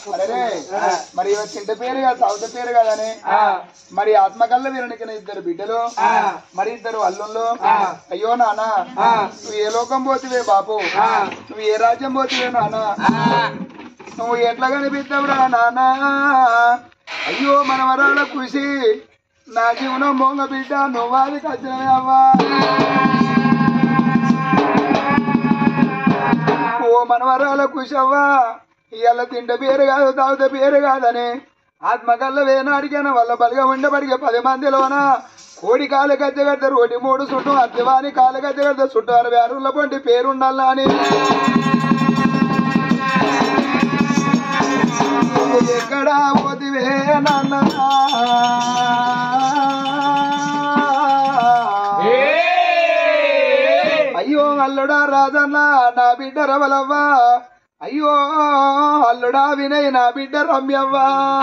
అరే మరి ఇవ చింత పేరు కాదు సౌత పేరు కాదని మరి ఆత్మకల్ల వీరునికి ఇద్దరు బిడ్డలు మరి ఇద్దరు అల్లుళ్ళు అయ్యో నాన్న నువ్వు ఏ లోకం పోతివే బాపు నువ్వు ఏ రాజ్యం పోతివే నాన్న నువ్వు ఎట్లా కనిపిస్తావురా నాన్న అయ్యో మన వరాల కృషి నా జీవనం మొంగ బిడ్డ నువ్వాది కచ్చినవే అవ్వా ఓ మనవరాల కుషవ్వా ఇవాళ తింట పేరు కాదు తాగుత పేరు కాదని ఆత్మకల్ల వేనాడికైన వల్ల బలిగా ఉండబడిగే పది మందిలోన కోడి కాలు గద్దెగడ్డ రోటి మూడు చుట్టూ అద్దెవాని కాలు గద్దెగడ్డ చుట్టూ అరవై అరువుల పొంటి పేరుండాలా అని నువ్వు ఎక్కడా పోతివే నాన్న అయ్యో అల్లుడా రాజన్న నా బిడ్డ రవలవ్వ అయ్యో అల్లుడా వినయ్ నా బిడ్డ రమ్యవ్వ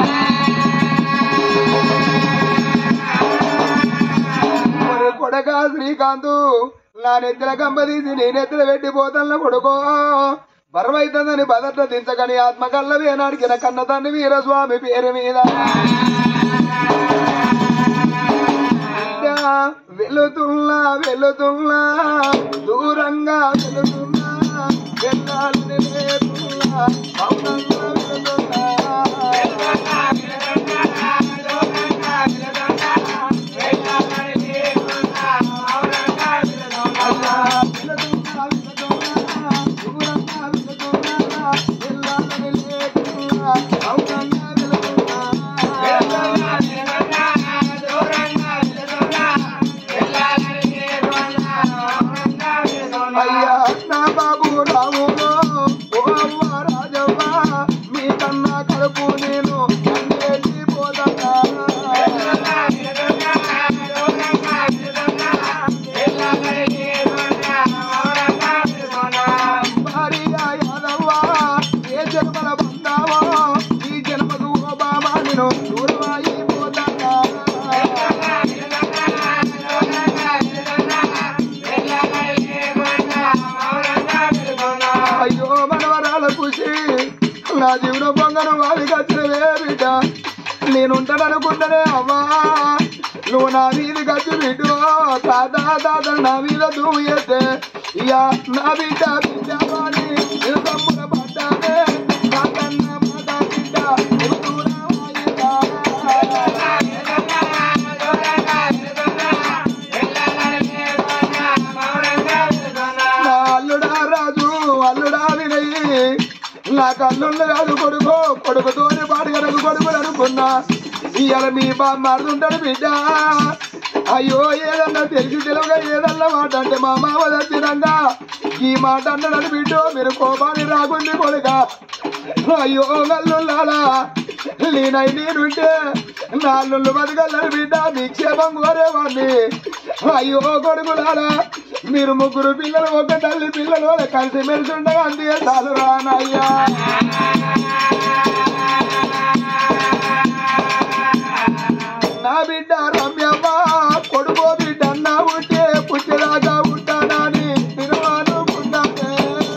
ఒరే కొడక శ్రీకాంతు నా నెత్తిన కంపదీసి నీ నెత్తిన పెట్టిపోతన్న కొడుకో బరవైతుందని బదట్ల దించకని ఆత్మకల్ల వేనాడికిన కన్న తండ్రి వీరస్వామి పేరు మీద బిడ్డ వెళుతున్నా వెళుతున్నా దూరంగా వెళుతున్నా వెళ్ళాలని లేకున్నా మౌనంగా వెళుతున్నా అయ్యా, వెళుతున్నా, వెళుతున్నా, దూరంగా వెళుతున్నా, వెళ్ళాలని లేకున్నా మౌనంగా వెళుతున్నా అయ్యా నా బాబు రాములో ఓ అవ్వ రాజవ్వ మీ కన్నా కడుపు నేను అన్నేసి పోదన్నా భార్య యాదవ్వ ఏ జన్మల బందావో ఈ జన్మకు ఓ బాబా నేను దూరమాయి పోదన్నా అయ్యో మనవరాల ఖుషి నా జీవన పొంగను వాడికి వచ్చినవే బిడ్డ నేనుంటాననుకుంటానే అవ్వా నువ్వు నా మీది ఖర్చు బిడ్డు తాత తాత నా మీద దుమ్ము చేస్తే ఇక నా బిడ్డ బిడ్డ వాడి నేను తమ్ముడ పడ్డానే నా కన్న మాట బిడ్డ నువ్వు దూరం అయ్యిందా? నా అల్లుడా రాజు అల్లుడా వినయి నా కల్లుళ్ళు కాదు కొడుకు కొడుకుతోనే పాడుగలకు కొడుకులు అనుకున్నా ఇవాళ మీ మారుతుంటాడు బిడ్డ అయ్యో ఏదన్నా తెలిసి తెలుగుగా ఏదన్నా మాట అంటే మా మామ దచ్చినంగా ఈ మాట అన్నాడని బిడ్డో మీరు కోపాన్ని రాకుంది కొడుక అయ్యో గల్లుల్లాలా నేనై నేనుంటే నా అల్లుళ్ళు బతకల్లని బిడ్డ మీ క్షేమం కోరేవాడిని అయ్యో కొడుకులారా మీరు ముగ్గురు పిల్లలు ఒక తల్లి పిల్లలు కలిసి మెలిసి ఉండగా అంతే చాలు రానయ్యా నా బిడ్డ రమ్యమ్మ కొడుకో బిడ్డ నా ఉంటే పుట్టిదాకా ఉంటానని నేను అనుకున్నానే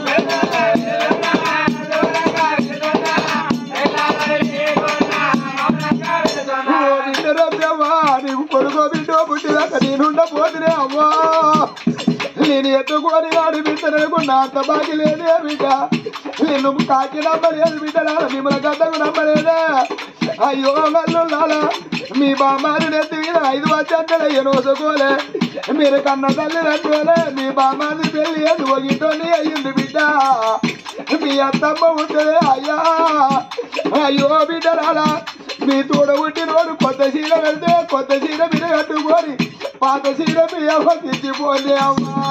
ఓ బిడ్డ రమ్యమ్మ నీకు కొడుకో బిడ్డ పుట్టిదాకా నేనుండ పోతునే అవ్వా నేను ఎత్తుకొని వాడి బిడ్డలకు నా అంత బాకి లేదే బిడ్డ నిన్ను కాకి నమ్మలేదు బిడ్డ నాన్న మిమ్మల్ని గద్దకు నమ్మలేదే అయ్యో మల్లు లాల మీ బామ్మారి నెత్తి మీద ఐదు వచ్చంతలే ఎనోసుకోలే మీరు కన్న తల్లి నచ్చోలే మీ బామ్మారి పెళ్లి ఎందుకు ఇంటోని అయ్యింది బిడ్డ మీ అత్తమ్మ ఉంటుంది అయ్యా అయ్యో బిడ్డ రాలా మీ తోడ పుట్టినోడు కొత్త చీర వెళ్తే కొత్త చీర మీరు కట్టుకొని పాత చీర మీ అమ్మ తెచ్చిపోలే అమ్మా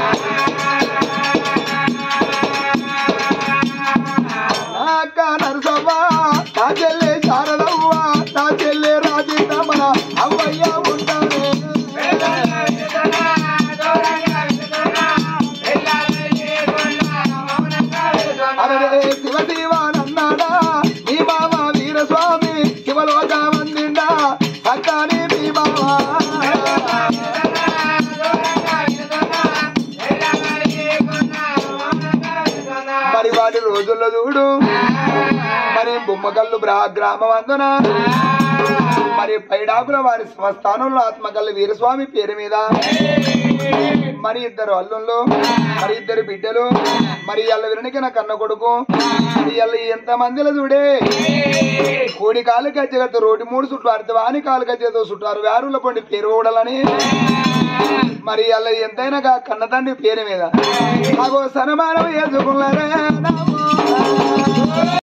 నా అక్క నరసవ్వ నా చెల్లె శారదవ్వ నా చెల్లె రాజేంద్రమణ అవ్వయ్య ఉంటానే అరే శివ శివ నన్నాడా మీ మామ వీరస్వామి శివలోక వందిండా అక్కని మీ మామ మరి వాటి రోజుల్లో చూడు మరి మరి బొమ్మకల్లు బ్రా గ్రామం అందున మరి పైడాకుల వారి సంస్థానంలో ఆత్మకల్లు వీరస్వామి పేరు మీద మరి ఇద్దరు అల్లుళ్ళు మరి ఇద్దరు బిడ్డలు మరి అల్ల విరణికి నా కన్న కొడుకు మరి అల్ల ఎంత మందిలో చూడే కోడి కాలు గజ్జలతో రోడ్డు మూడు చుట్టూ అర్ధవాని కాలు గజ్జలతో చుట్టారు వేరుల పండి పేరు ఊడాలని మరి అల్ల ఎంతైనా గా కన్న తండ్రి పేరు మీద అగో సన్మానం వేసుకున్నారా